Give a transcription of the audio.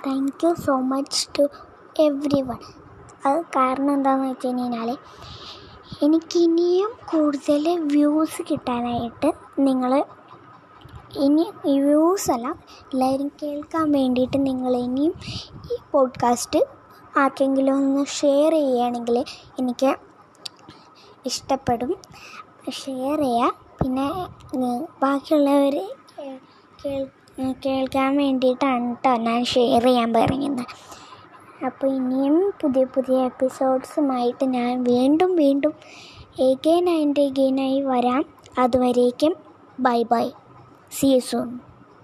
thank you so much to everyone അത് കാരണം എന്താണെന്ന് വെച്ച് കഴിഞ്ഞാൽ എനിക്കിനിയും കൂടുതൽ വ്യൂസ് കിട്ടാനായിട്ട് നിങ്ങൾ ഇനി വ്യൂസ് അല്ല എല്ലാവരും കേൾക്കാൻ വേണ്ടിയിട്ട് നിങ്ങൾ ഇനിയും ഈ പോഡ്കാസ്റ്റ് ആർക്കെങ്കിലും ഒന്ന് ഷെയർ ചെയ്യുകയാണെങ്കിൽ എനിക്ക് ഇഷ്ടപ്പെടും ഷെയർ ചെയ്യുക പിന്നെ ബാക്കിയുള്ളവർ കേൾ കേൾക്കാൻ വേണ്ടിയിട്ടാണ് കേട്ടോ ഞാൻ ഷെയർ ചെയ്യാൻ പറയുന്നത് അപ്പോൾ ഇനിയും പുതിയ പുതിയ എപ്പിസോഡ്സുമായിട്ട് ഞാൻ വീണ്ടും വീണ്ടും എഗെയിൻ ആൻഡ് എഗെയിനായി വരാം അതുവരേക്കും bye bye see you soon